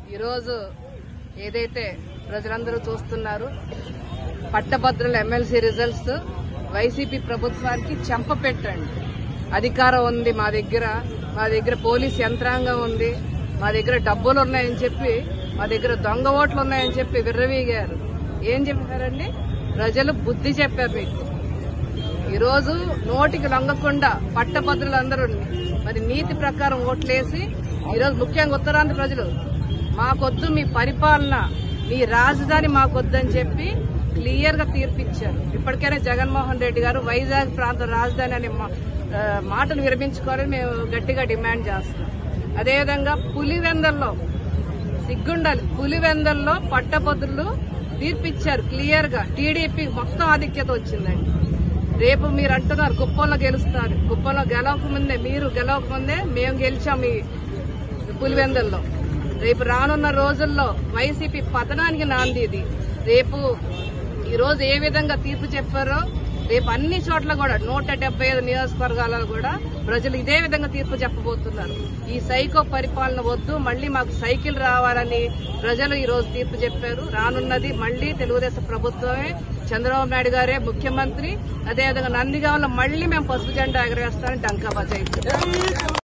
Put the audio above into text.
ఈరోజు ఏదైతే ప్రజలందరూ చూస్తున్నారు పట్టభద్రుల ఎమ్మెల్సీ రిజల్ట్స్ వైసీపీ ప్రభుత్వానికి చెంప పెట్టండి అధికారం ఉంది మా దగ్గర మా దగ్గర పోలీస్ యంత్రాంగం ఉంది మా దగ్గర డబ్బులు ఉన్నాయని చెప్పి మా దగ్గర దొంగ ఓట్లు ఉన్నాయని చెప్పి విర్రవీగారు ఏం చెప్పారండి ప్రజలు బుద్ధి చెప్పారు మీకు ఈరోజు నోటికి లొంగకుండా పట్టభద్రులందరూ మరి నీతి ప్రకారం ఓట్లేసి ఈరోజు ముఖ్యంగా ఉత్తరాంధ్ర ప్రజలు మాకొద్దు మీ పరిపాలన మీ రాజధాని మాకొద్దని చెప్పి క్లియర్ గా తీర్పిచ్చారు ఇప్పటికైనా జగన్మోహన్ రెడ్డి గారు వైజాగ్ ప్రాంత రాజధాని అనే మా- ఆ, మాటను విరమించుకోవాలని మేము గట్టిగా డిమాండ్ చేస్తున్నాం అదేవిధంగా పులివెందల్లో సిగ్గుండాలి పులివెందల్లో పట్టభద్రులు తీర్పిచ్చారు క్లియర్ గా టీడీపీ మొత్తం ఆధిక్యత వచ్చిందండి రేపు మీరు అంటున్నారు కుప్పంలో గెలుస్తారు కుప్పంలో గెలవక ముందే మీరు గెలవక ముందే మేము గెలిచాం ఈ పులివెందల్లో రేపు రానున్న రోజుల్లో వైసీపీ పతనానికి నాంది ఇది రేపు ఈ రోజు ఏ విధంగా తీర్పు చెప్పారో రేపు అన్ని చోట్ల కూడా నూట డెబ్బై ఐదు నియోజకవర్గాలలో కూడా ప్రజలు ఇదే విధంగా తీర్పు చెప్పబోతున్నారు ఈ సైకో పరిపాలన వద్దు మళ్లీ మాకు సైకిల్ రావాలని ప్రజలు ఈ రోజు తీర్పు చెప్పారు రానున్నది మళ్లీ తెలుగుదేశం ప్రభుత్వమే చంద్రబాబు నాయుడు గారే ముఖ్యమంత్రి అదేవిధంగా నందిగామలో మళ్లీ మేము పసుపు జెండా ఎగరేస్తామని డంకా బజాయిస్తున్నాం